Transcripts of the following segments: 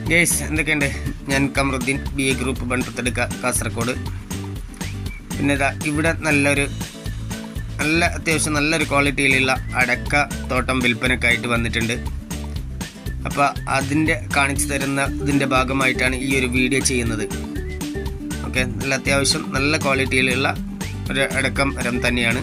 guys എന്തൊക്കെയുണ്ട് ഞാൻ Kamaruddin B A group ബൺപത്തെടുക്ക കാസർഗോഡ് പിന്നെ ഇതാ ഇവിടെ നല്ലൊരു നല്ല അത്യാവശ്യം നല്ലൊരു ക്വാളിറ്റിയിലുള്ള അടക്ക തോട്ടം വിൽപ്പനക്കായിട്ട് വന്നിട്ടുണ്ട് അപ്പോൾ അതിൻ്റെ കാണിച്ചു തരുന്ന ഇതിൻ്റെ ഭാഗമായിട്ടാണ് ഈ ഒരു വീഡിയോ ചെയ്യുന്നത് ഓക്കെ നല്ല അത്യാവശ്യം നല്ല ക്വാളിറ്റിയിലുള്ള ഒരു അടക്കം മരം തന്നെയാണ്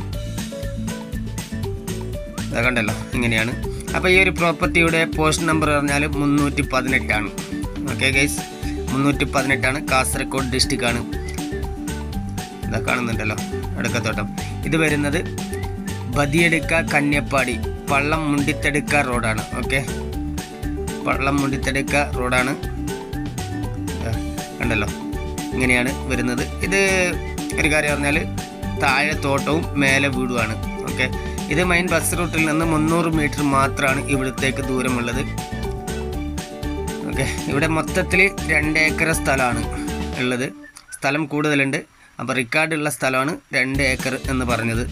ഇതാ കണ്ടല്ലോ ഇങ്ങനെയാണ് അപ്പോൾ ഈ ഒരു പ്രോപ്പർട്ടിയുടെ പോസ്റ്റ് നമ്പർ പറഞ്ഞാൽ മുന്നൂറ്റി പതിനെട്ടാണ് ഓക്കെ ഗൈസ് മുന്നൂറ്റി പതിനെട്ടാണ് കാസർഗോഡ് ഡിസ്ട്രിക്റ്റ് ആണ് ഇതാ കാണുന്നുണ്ടല്ലോ അടുക്കത്തോട്ടം ഇത് വരുന്നത് ബദിയടുക്ക കന്യപ്പാടി പള്ളം മുണ്ടിത്തെടുക്ക റോഡാണ് ഓക്കെ പള്ളം മുണ്ടിത്തെടുക്ക റോഡാണ് ദാ കണ്ടല്ലോ ഇങ്ങനെയാണ് വരുന്നത് ഇത് ഒരു കാര്യം പറഞ്ഞാൽ താഴെ തോട്ടവും മേലെ വീടുമാണ് ഓക്കെ ഇത് മെയിൻ ബസ് റൂട്ടിൽ നിന്ന് മുന്നൂറ് മീറ്റർ മാത്രമാണ് ഇവിടത്തേക്ക് ദൂരമുള്ളത് ഓക്കെ ഇവിടെ മൊത്തത്തിൽ രണ്ട് ഏക്കർ സ്ഥലമാണ് ഉള്ളത് സ്ഥലം കൂടുതലുണ്ട് അപ്പോൾ റിക്കാർഡുള്ള സ്ഥലമാണ് രണ്ട് ഏക്കർ എന്ന് പറഞ്ഞത്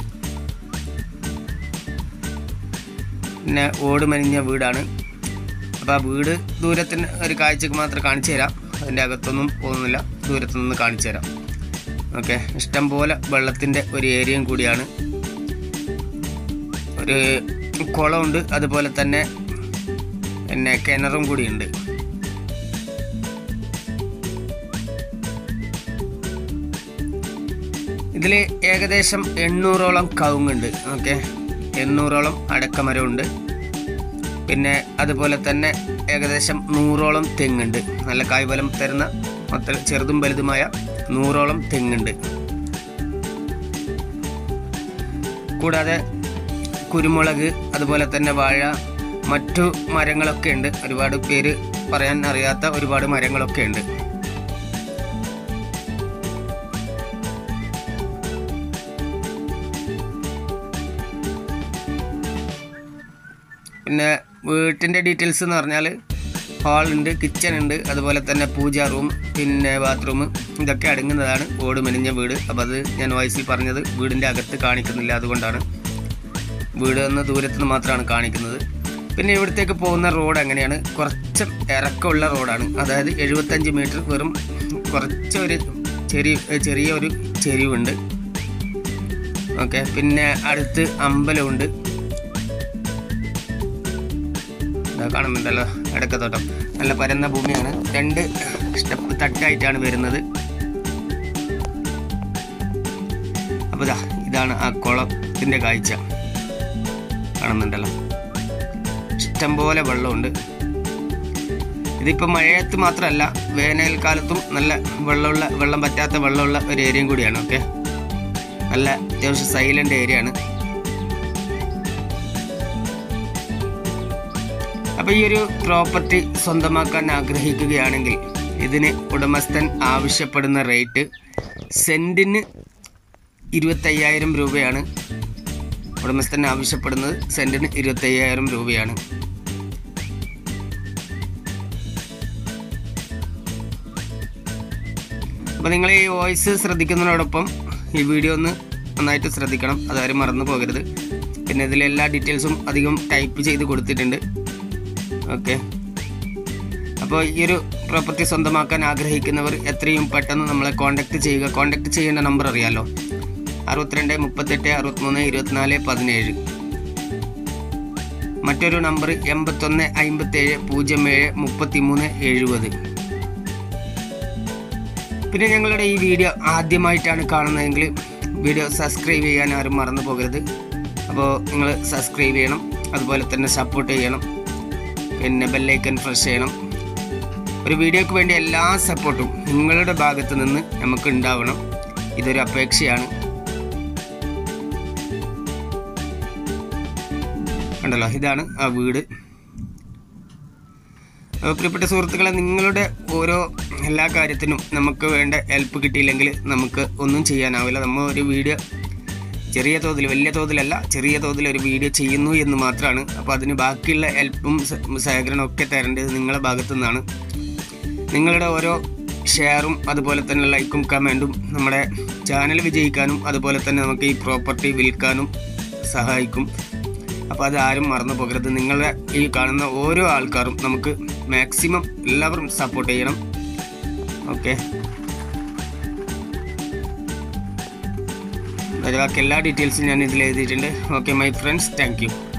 പിന്നെ ഓട് മനിഞ്ഞ വീടാണ് അപ്പോൾ ആ വീട് ദൂരത്തിന് ഒരു കാഴ്ചക്ക് മാത്രം കാണിച്ചു തരാം അതിൻ്റെ അകത്തൊന്നും പോകുന്നില്ല ദൂരത്തു നിന്ന് കാണിച്ചു തരാം ഓക്കെ ഇഷ്ടം പോലെ വെള്ളത്തിൻ്റെ ഒരു ഏരിയയും കൂടിയാണ് ഒരു കുളമുണ്ട് അതുപോലെ തന്നെ പിന്നെ കിണറും കൂടിയുണ്ട് ഇതിൽ ഏകദേശം എണ്ണൂറോളം കവുങ്ങുണ്ട് ഓക്കെ എണ്ണൂറോളം അടക്കമരമുണ്ട് പിന്നെ അതുപോലെ തന്നെ ഏകദേശം നൂറോളം തെങ്ങുണ്ട് നല്ല കായ്ഫലം തരുന്ന മൊത്തം ചെറുതും വലുതുമായ നൂറോളം തെങ്ങുണ്ട് കൂടാതെ കുരുമുളക് അതുപോലെ തന്നെ വാഴ മറ്റു മരങ്ങളൊക്കെ ഉണ്ട് ഒരുപാട് പേര് പറയാൻ അറിയാത്ത ഒരുപാട് മരങ്ങളൊക്കെ ഉണ്ട് പിന്നെ വീട്ടിൻ്റെ ഡീറ്റെയിൽസ് എന്ന് പറഞ്ഞാൽ ഹാളുണ്ട് കിച്ചൺ ഉണ്ട് അതുപോലെ തന്നെ പൂജ റൂം പിന്നെ ബാത്റൂം ഇതൊക്കെ അടങ്ങുന്നതാണ് ഓട് മെനിഞ്ഞ വീട് അപ്പോൾ അത് ഞാൻ വോയിസിൽ പറഞ്ഞത് വീടിൻ്റെ അകത്ത് കാണിക്കുന്നില്ല അതുകൊണ്ടാണ് വീട് എന്ന ദൂരത്ത് നിന്ന് മാത്രമാണ് കാണിക്കുന്നത് പിന്നെ ഇവിടത്തേക്ക് പോകുന്ന റോഡ് എങ്ങനെയാണ് കുറച്ച് ഇറക്കമുള്ള റോഡാണ് അതായത് എഴുപത്തഞ്ച് മീറ്റർ വെറും കുറച്ചൊരു ചെറിയ ചെറിയ ഒരു ചെരിവുണ്ട് ഓക്കെ പിന്നെ അടുത്ത് അമ്പലമുണ്ട് ഇതാ കാണുന്നുണ്ടല്ലോ ഇടക്കത്തോട്ടം നല്ല പരന്ന ഭൂമിയാണ് രണ്ട് സ്റ്റെപ്പ് തട്ടായിട്ടാണ് വരുന്നത് അപ്പോൾ ഇതാ ഇതാണ് ആ കുളത്തിൻ്റെ കാഴ്ച കാണുന്നുണ്ടല്ലോ ഇഷ്ടംപോലെ വെള്ളമുണ്ട് ഇതിപ്പോൾ മഴയത്ത് മാത്രമല്ല വേനൽക്കാലത്തും നല്ല വെള്ളമുള്ള വെള്ളം പറ്റാത്ത വെള്ളമുള്ള ഒരു ഏരിയയും കൂടിയാണ് ഓക്കെ നല്ല അത്യാവശ്യം സൈലൻ്റ് ഏരിയ ആണ് അപ്പോൾ ഈ ഒരു പ്രോപ്പർട്ടി സ്വന്തമാക്കാൻ ആഗ്രഹിക്കുകയാണെങ്കിൽ ഇതിന് ഉടമസ്ഥൻ ആവശ്യപ്പെടുന്ന റേറ്റ് സെൻറ്റിന് ഇരുപത്തയ്യായിരം രൂപയാണ് ഉടമസ്ഥൻ ആവശ്യപ്പെടുന്നത് സെൻറ്റിന് ഇരുപത്തയ്യായിരം രൂപയാണ് അപ്പോൾ നിങ്ങൾ ഈ വോയിസ് ശ്രദ്ധിക്കുന്നതിനോടൊപ്പം ഈ വീഡിയോ ഒന്ന് നന്നായിട്ട് ശ്രദ്ധിക്കണം അതാരും മറന്നു പോകരുത് പിന്നെ ഇതിലെ എല്ലാ ഡീറ്റെയിൽസും അധികം ടൈപ്പ് ചെയ്ത് കൊടുത്തിട്ടുണ്ട് ഓക്കെ അപ്പോൾ ഈ ഒരു പ്രോപ്പർട്ടി സ്വന്തമാക്കാൻ ആഗ്രഹിക്കുന്നവർ എത്രയും പെട്ടെന്ന് നമ്മളെ കോൺടാക്റ്റ് ചെയ്യുക കോൺടാക്റ്റ് ചെയ്യേണ്ട നമ്പർ അറിയാലോ അറുപത്തിരണ്ട് മുപ്പത്തെട്ട് അറുപത്തിമൂന്ന് ഇരുപത്തിനാല് പതിനേഴ് മറ്റൊരു നമ്പർ എൺപത്തൊന്ന് അമ്പത്തേഴ് പൂജ്യം ഏഴ് മുപ്പത്തിമൂന്ന് എഴുപത് പിന്നെ ഞങ്ങളുടെ ഈ വീഡിയോ ആദ്യമായിട്ടാണ് കാണുന്നതെങ്കിൽ വീഡിയോ സബ്സ്ക്രൈബ് ചെയ്യാൻ ആരും മറന്നു പോകരുത് അപ്പോൾ നിങ്ങൾ സബ്സ്ക്രൈബ് ചെയ്യണം അതുപോലെ തന്നെ സപ്പോർട്ട് ചെയ്യണം പിന്നെ ബെല്ലൈക്കൻ പ്രസ് ചെയ്യണം ഒരു വീഡിയോക്ക് വേണ്ടി എല്ലാ സപ്പോർട്ടും നിങ്ങളുടെ ഭാഗത്ത് നിന്ന് നമുക്ക് ഉണ്ടാവണം ഇതൊരു അപേക്ഷയാണ് കണ്ടല്ലോ ഇതാണ് ആ വീട് അപ്പോൾ പ്രിയപ്പെട്ട സുഹൃത്തുക്കളെ നിങ്ങളുടെ ഓരോ എല്ലാ കാര്യത്തിനും നമുക്ക് വേണ്ട ഹെൽപ്പ് കിട്ടിയില്ലെങ്കിൽ നമുക്ക് ഒന്നും ചെയ്യാനാവില്ല നമ്മൾ ഒരു വീഡിയോ ചെറിയ തോതിൽ വലിയ തോതിലല്ല ചെറിയ തോതിൽ ഒരു വീഡിയോ ചെയ്യുന്നു എന്ന് മാത്രമാണ് അപ്പോൾ അതിന് ബാക്കിയുള്ള ഹെൽപ്പും സ- സഹകരണവും ഒക്കെ തരേണ്ടത് നിങ്ങളുടെ ഭാഗത്തു നിന്നാണ് നിങ്ങളുടെ ഓരോ ഷെയറും അതുപോലെ തന്നെ ലൈക്കും കമൻറ്റും നമ്മുടെ ചാനൽ വിജയിക്കാനും അതുപോലെ തന്നെ നമുക്ക് ഈ പ്രോപ്പർട്ടി വിൽക്കാനും സഹായിക്കും അപ്പോൾ അത് ആരും മറന്നു പോകരുത് നിങ്ങളെ ഈ കാണുന്ന ഓരോ ആൾക്കാരും നമുക്ക് മാക്സിമം എല്ലാവരും സപ്പോർട്ട് ചെയ്യണം ഓക്കെ ബാക്കി എല്ലാ ഡീറ്റെയിൽസും ഞാൻ ഇതിൽ എഴുതിയിട്ടുണ്ട് okay my friends thank U